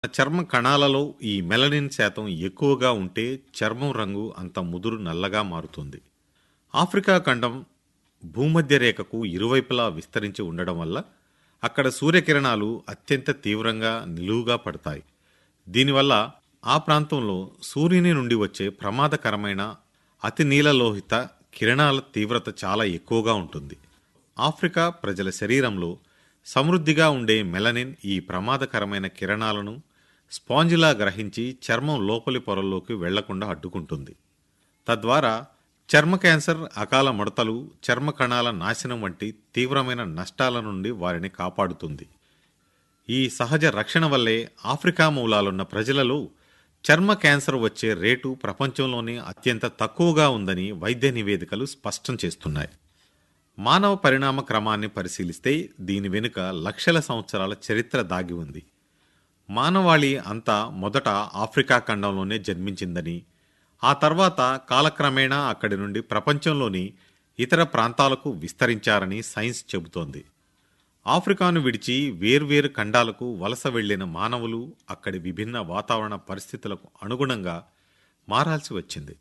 చర్మ కణాలలో ఈ మెలనిన్ శాతం ఎక్కువగా ఉంటే చర్మం రంగు అంత ముదురు నల్లగా మారుతుంది ఆఫ్రికా ఖండం భూమధ్య రేఖకు ఇరువైపులా విస్తరించి ఉండడం వల్ల అక్కడ సూర్యకిరణాలు అత్యంత తీవ్రంగా నిలువుగా పడతాయి దీనివల్ల ఆ ప్రాంతంలో సూర్యుని నుండి వచ్చే ప్రమాదకరమైన అతి నీలలోహిత కిరణాల తీవ్రత చాలా ఎక్కువగా ఉంటుంది ఆఫ్రికా ప్రజల శరీరంలో సమృద్ధిగా ఉండే మెలనిన్ ఈ ప్రమాదకరమైన కిరణాలను స్పాంజిలా గ్రహించి చర్మం లోపలి పొరల్లోకి వెళ్లకుండా అడ్డుకుంటుంది తద్వారా చర్మ క్యాన్సర్ అకాల ముడతలు చర్మ కణాల నాశనం వంటి తీవ్రమైన నష్టాల నుండి వారిని కాపాడుతుంది ఈ సహజ రక్షణ వల్లే ఆఫ్రికా మూలాలున్న ప్రజలలో చర్మ క్యాన్సర్ వచ్చే రేటు ప్రపంచంలోనే అత్యంత తక్కువగా ఉందని వైద్య నివేదికలు స్పష్టం చేస్తున్నాయి మానవ పరిణామ క్రమాన్ని పరిశీలిస్తే దీని వెనుక లక్షల సంవత్సరాల చరిత్ర దాగి ఉంది మానవాళి అంతా మొదట ఆఫ్రికా ఖండంలోనే జన్మించిందని ఆ తర్వాత కాలక్రమేణా అక్కడి నుండి ప్రపంచంలోని ఇతర ప్రాంతాలకు విస్తరించారని సైన్స్ చెబుతోంది ఆఫ్రికాను విడిచి వేర్వేరు ఖండాలకు వలస వెళ్లిన మానవులు అక్కడి విభిన్న వాతావరణ పరిస్థితులకు అనుగుణంగా మారాల్సి వచ్చింది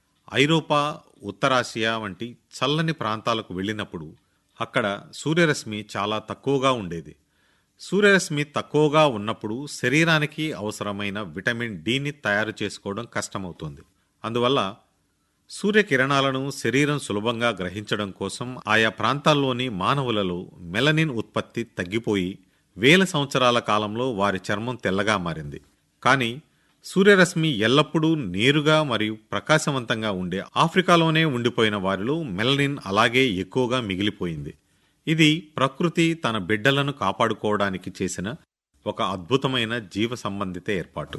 ఐరోపా ఉత్తరాసియా వంటి చల్లని ప్రాంతాలకు వెళ్ళినప్పుడు అక్కడ సూర్యరశ్మి చాలా తక్కువగా ఉండేది సూర్యరశ్మి తక్కువగా ఉన్నప్పుడు శరీరానికి అవసరమైన విటమిన్ డిని తయారు చేసుకోవడం కష్టమవుతుంది అందువల్ల సూర్యకిరణాలను శరీరం సులభంగా గ్రహించడం కోసం ఆయా ప్రాంతాల్లోని మానవులలో మెలనిన్ ఉత్పత్తి తగ్గిపోయి వేల సంవత్సరాల కాలంలో వారి చర్మం తెల్లగా మారింది కానీ సూర్యరశ్మి ఎల్లప్పుడూ నేరుగా మరియు ప్రకాశవంతంగా ఉండే ఆఫ్రికాలోనే ఉండిపోయిన వారిలో మెలనిన్ అలాగే ఎక్కువగా మిగిలిపోయింది ఇది ప్రకృతి తన బిడ్డలను కాపాడుకోవడానికి చేసిన ఒక అద్భుతమైన జీవ సంబంధిత ఏర్పాటు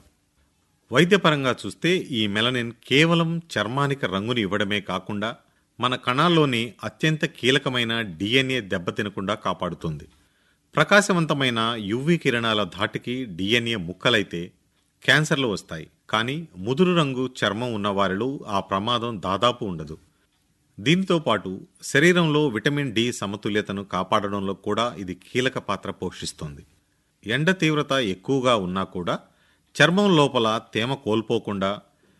వైద్యపరంగా చూస్తే ఈ మెలనిన్ కేవలం చర్మానికి రంగుని ఇవ్వడమే కాకుండా మన కణాల్లోని అత్యంత కీలకమైన డిఎన్ఏ దెబ్బతినకుండా కాపాడుతుంది ప్రకాశవంతమైన యువి కిరణాల ధాటికి డిఎన్ఏ ముక్కలైతే క్యాన్సర్లు వస్తాయి కానీ ముదురు రంగు చర్మం ఉన్న వారిలో ఆ ప్రమాదం దాదాపు ఉండదు దీంతో పాటు శరీరంలో విటమిన్ డి సమతుల్యతను కాపాడడంలో కూడా ఇది కీలక పాత్ర పోషిస్తుంది ఎండ తీవ్రత ఎక్కువగా ఉన్నా కూడా చర్మం లోపల తేమ కోల్పోకుండా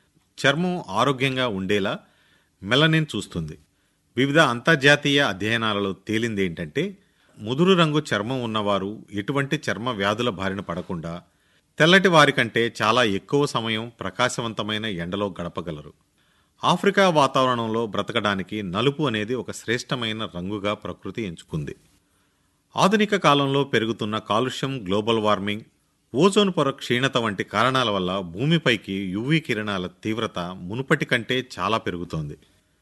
చర్మం ఆరోగ్యంగా ఉండేలా మెలనిన్ చూస్తుంది వివిధ అంతర్జాతీయ అధ్యయనాలలో తేలింది ఏంటంటే ముదురు రంగు చర్మం ఉన్నవారు ఎటువంటి చర్మ వ్యాధుల బారిన పడకుండా తెల్లటి వారి కంటే చాలా ఎక్కువ సమయం ప్రకాశవంతమైన ఎండలో గడపగలరు ఆఫ్రికా వాతావరణంలో బ్రతకడానికి నలుపు అనేది ఒక శ్రేష్టమైన రంగుగా ప్రకృతి ఎంచుకుంది ఆధునిక కాలంలో పెరుగుతున్న కాలుష్యం గ్లోబల్ వార్మింగ్ ఓజోన్ పొర క్షీణత వంటి కారణాల వల్ల భూమిపైకి యువి కిరణాల తీవ్రత మునుపటి కంటే చాలా పెరుగుతోంది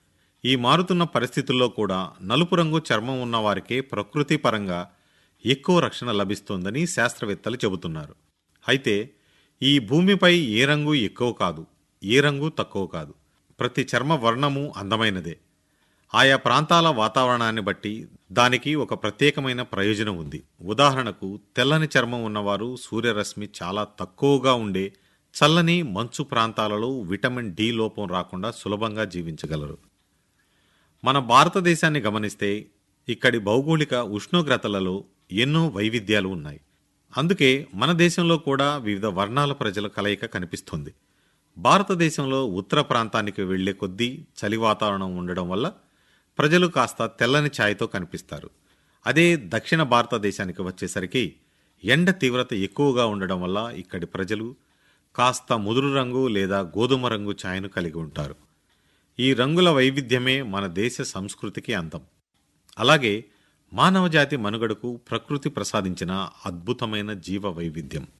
ఈ మారుతున్న పరిస్థితుల్లో కూడా నలుపు రంగు చర్మం ఉన్న వారికే ప్రకృతి పరంగా ఎక్కువ రక్షణ లభిస్తోందని శాస్త్రవేత్తలు చెబుతున్నారు అయితే ఈ భూమిపై ఏ రంగు ఎక్కువ కాదు ఏ రంగు తక్కువ కాదు ప్రతి చర్మ వర్ణము అందమైనదే ఆయా ప్రాంతాల వాతావరణాన్ని బట్టి దానికి ఒక ప్రత్యేకమైన ప్రయోజనం ఉంది ఉదాహరణకు తెల్లని చర్మం ఉన్నవారు సూర్యరశ్మి చాలా తక్కువగా ఉండే చల్లని మంచు ప్రాంతాలలో విటమిన్ డి లోపం రాకుండా సులభంగా జీవించగలరు మన భారతదేశాన్ని గమనిస్తే ఇక్కడి భౌగోళిక ఉష్ణోగ్రతలలో ఎన్నో వైవిధ్యాలు ఉన్నాయి అందుకే మన దేశంలో కూడా వివిధ వర్ణాల ప్రజల కలయిక కనిపిస్తుంది భారతదేశంలో ఉత్తర ప్రాంతానికి వెళ్లే కొద్దీ చలి వాతావరణం ఉండడం వల్ల ప్రజలు కాస్త తెల్లని ఛాయతో కనిపిస్తారు అదే దక్షిణ భారతదేశానికి వచ్చేసరికి ఎండ తీవ్రత ఎక్కువగా ఉండడం వల్ల ఇక్కడి ప్రజలు కాస్త ముదురు రంగు లేదా గోధుమ రంగు ఛాయను కలిగి ఉంటారు ఈ రంగుల వైవిధ్యమే మన దేశ సంస్కృతికి అందం అలాగే మానవజాతి మనుగడకు ప్రకృతి ప్రసాదించిన అద్భుతమైన జీవ వైవిధ్యం